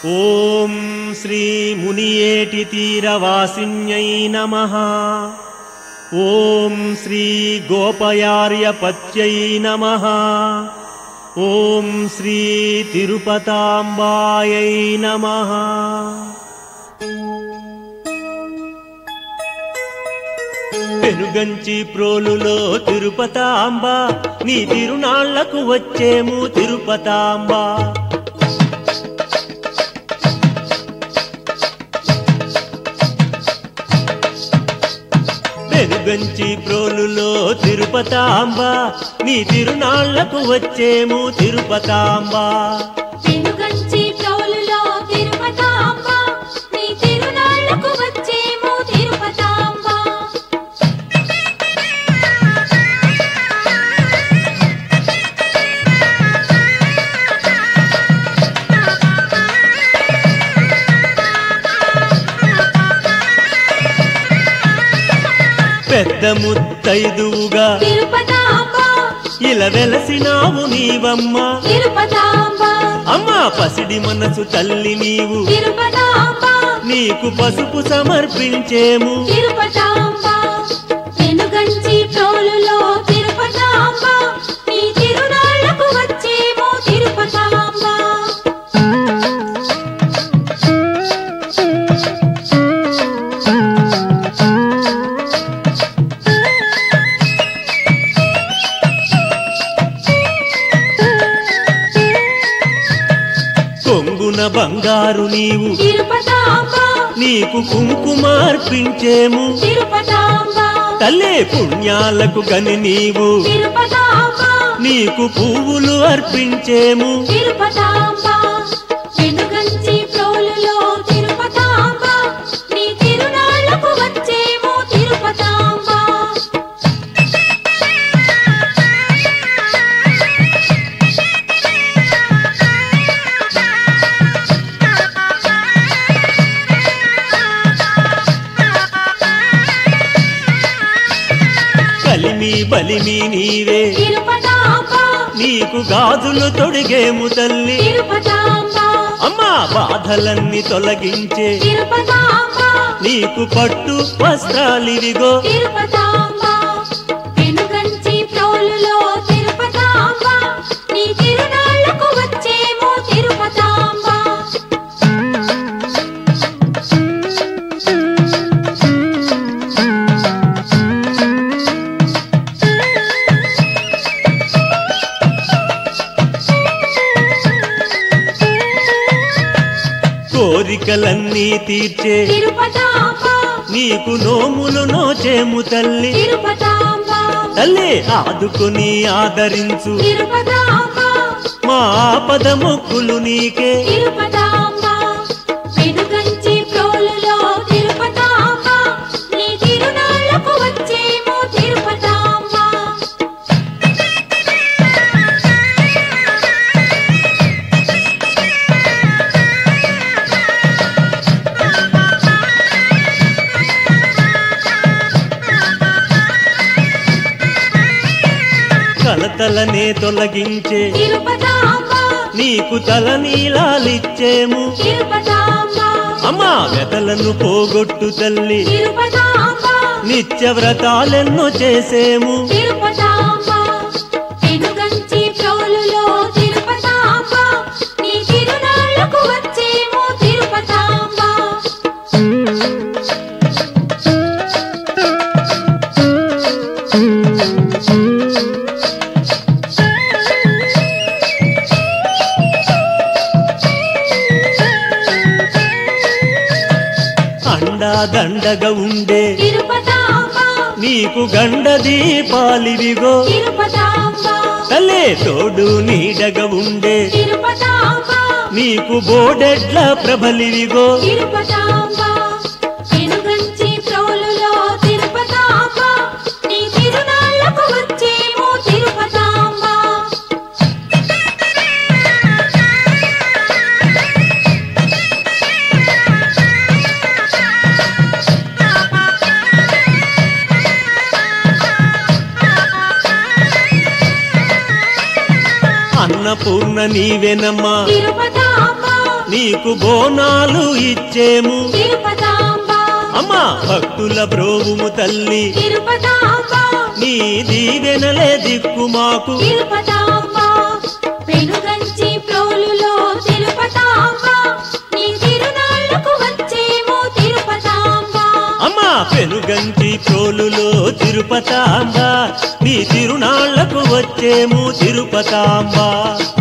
ఓం శ్రీ మునియేటి తీరవాసిన్యై నమ ఓం శ్రీ గోపయార్యపత్యై నమ ఓం శ్రీ తిరుపతాంబాయై నమ పెనుగంచి ప్రోలులో తిరుపతాంబ నీ తిరునాళ్లకు వచ్చేము తిరుపతాంబ పెనుగంచి ప్రోలులో తిరుపతాంబ నీ తిరునాళ్లకు వచ్చేము తిరుపతాంబ వెనుగంచి ప్రోలులో తిరుపతాంబ నీ తిరునాళ్లకు వచ్చేమో తిరుపతాంబ పెద్ద ముత్తైదువుగా తిరుపతాంబ ఇలా వెలసినావు నీవమ్మ తిరుపతాంబ అమ్మా పసిడి మనసు తల్లి నీవు తిరుపతాంబ నీకు పసుపు సమర్పించేము తిరుపతాంబ వెనుగంచి ప్రోలులో తిరుపతాంబ నీ తిరునాళ్లకు వచ్చేమో తిరుపతాంబ కొంగున బంగారు నీవు తిరుపతాంబ నీకు కుంకుమార్పించేము తిరుపతాంబ తల్లే పుణ్యాలకు గని నీవు తిరుపతాంబ నీకు పువ్వులు అర్పించేము తిరుపతాంబ వెనుగంచి ప్రోలులో తిరుపతాంబ నీ తిరునాళ్లకు వచ్చేమో తిరుపతాంబ కలిమి బలిమి నీవే తిరుపతాంబ నీకు గాజులు తొడిగేము తల్లి తిరుపతాంబ అమ్మా బాధలన్నీ తొలగించే తిరుపతాంబ నీకు పట్టు వస్త్రాలివిగో తిరుపతాంబ వెనుగంచి ప్రోలులో తిరుపతాంబ నీ తిరునాళ్లకు వచ్చేమో తిరుపతాంబ కోరికలన్నీ తీర్చే తిరుపతాంబ నీకు నోములు నోచేము తల్లి తిరుపతాంబ తల్లి ఆదుకుని ఆదరించు తిరుపతాంబ మా ఆపద మొక్కులు నీకే తిరుపతాంబ వెనుగంచి ప్రోలులో తిరుపతాంబ నీ తిరునాళ్లకు వచ్చేమో తిరుపతాంబ కలతలనే తొలగించే తిరుపతాంబ నీకు తల నీలాలిచ్చేము తిరుపతాంబ అమ్మా వెతలను పోగొట్టు తల్లి తిరుపతాంబ నిత్య వ్రతాలెన్నో చేసేము తిరుపతాంబ వెనుగంచి ప్రోలులో తిరుపతాంబ నీ తిరునాళ్లకు వచ్చేమో తిరుపతాంబ అండా దండగా ఉండే తిరుపతాంబ నీకు గండ దీపాలివిగో తిరుపతాంబ తల్లే తోడు నీడగా ఉండే తిరుపతాంబ నీకు బోడెడ్ల ప్రభలివిగో తిరుపతాంబ వెనుగంచి ప్రోలులో తిరుపతాంబ నీ తిరునాళ్లకు వచ్చేమో తిరుపతాంబ అన్నపూర్ణ నీవెనమ్మా తిరుపతాంబ నీకు బోనాలు ఇచ్చేము తిరుపతాంబ అమ్మా భక్తుల బ్రోవుము తల్లి తిరుపతాంబ నీ దీవెనలే దిక్కు మాకు తిరుపతాంబ పెనుగంచి ప్రోలులో తిరుపతాంబ నీ తిరునాళ్లకు వచ్చేమో తిరుపతాంబ అమ్మా పెనుగంటి ప్రోలులో తిరుపతాంబ నీ తిరునాళ్లకు వచ్చేము తిరుపతాంబ